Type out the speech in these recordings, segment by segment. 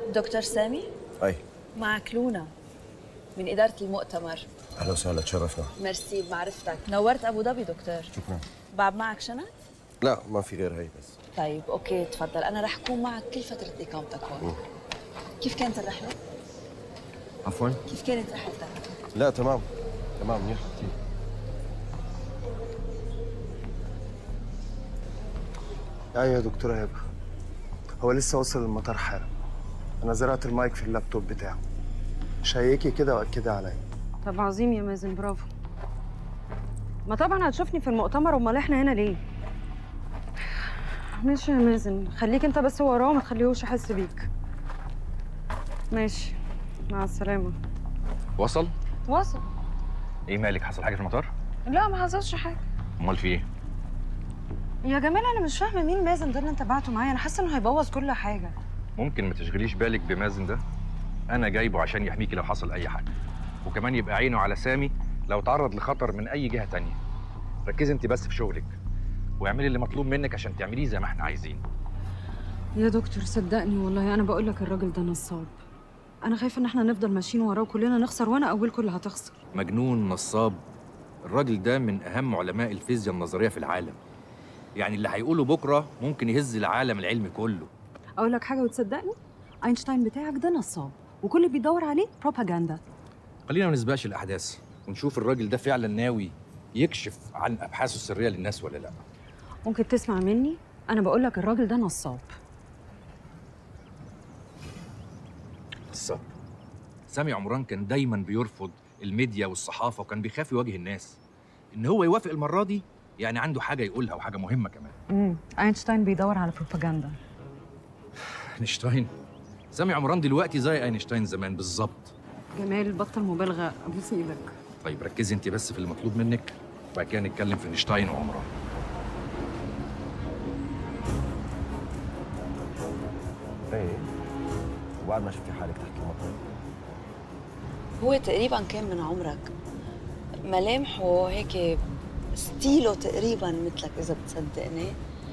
دكتور سامي اي معك لونا من إدارة المؤتمر اهلا وسهلا تشرفنا ميرسي بمعرفتك نورت أبو ظبي دكتور شكرا بعد معك شنط؟ لا ما في غير هي بس طيب أوكي تفضل أنا رح أكون معك كل فترة إقامتك هون كيف كانت الرحلة؟ عفوا كيف كانت رحلتك؟ لا تمام تمام منيح كثير ايوه يا دكتورة هبة هو لسه وصل المطار حالا انا زرعت المايك في اللابتوب بتاعه شيكي كده واكدي عليا طب عظيم يا مازن برافو ما طبعا هتشوفني في المؤتمر امال احنا هنا ليه ماشي يا مازن خليك انت بس وراه وما تخليهوش يحس بيك ماشي مع السلامة وصل؟ وصل ايه مالك حصل حاجه في المطار؟ لا ما حصلش حاجة امال في ايه؟ يا جمال انا مش فاهمة مين مازن ده اللي انت بعته معايا انا حاسة انه هيبوظ كل حاجة ممكن ما تشغليش بالك بمازن ده انا جايبه عشان يحميكي لو حصل اي حاجه وكمان يبقى عينه على سامي لو تعرض لخطر من اي جهه تانية ركزي انت بس في شغلك واعملي اللي مطلوب منك عشان تعمليه زي ما احنا عايزين يا دكتور صدقني والله انا بقول لك الراجل ده نصاب انا خايفة ان احنا نفضل ماشيين وراه وكلنا نخسر وانا اولكم اللي هتخسر مجنون نصاب الراجل ده من اهم علماء الفيزياء النظريه في العالم يعني اللي هيقوله بكره ممكن يهز العالم العلمي كله اقول لك حاجه وتصدقني اينشتاين بتاعك ده نصاب وكل اللي بيدور عليه بروباجندا خلينا ما نسبقش الاحداث ونشوف الراجل ده فعلا ناوي يكشف عن ابحاثه السريه للناس ولا لا ممكن تسمع مني انا بقول لك الراجل ده نصاب بالظبط سامي عمران كان دايما بيرفض الميديا والصحافه وكان بيخاف يواجه الناس ان هو يوافق المره دي يعني عنده حاجه يقولها وحاجه مهمه كمان امم اينشتاين بيدور على بروباجندا اينشتاين سامي عمران دلوقتي زي اينشتاين زمان بالظبط جمال بطل مبالغه ابوس ايدك طيب ركزي انت بس في المطلوب منك وبعد كده نتكلم في اينشتاين وعمران ايه وبعد ما شفتي حالك تحت المطر هو تقريبا كان من عمرك ملامحه هيك ستيله تقريبا مثلك اذا بتصدقني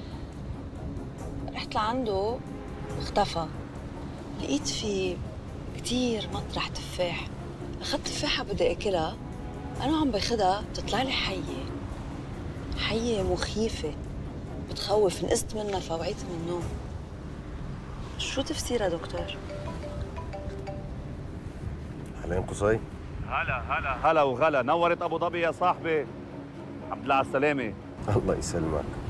رحت لعنده اختفى لقيت في كتير مطرح تفاح اخذت تفاحه بدي اكلها انا عم باخدها بتطلع لي حيه حيه مخيفه بتخوف نقصت منها فوعيت من النوم شو تفسيرها دكتور؟ اهلين قصي هلا هلا هلا وغلا نورت ابو ظبي يا صاحبي الحمد لله على السلامه الله يسلمك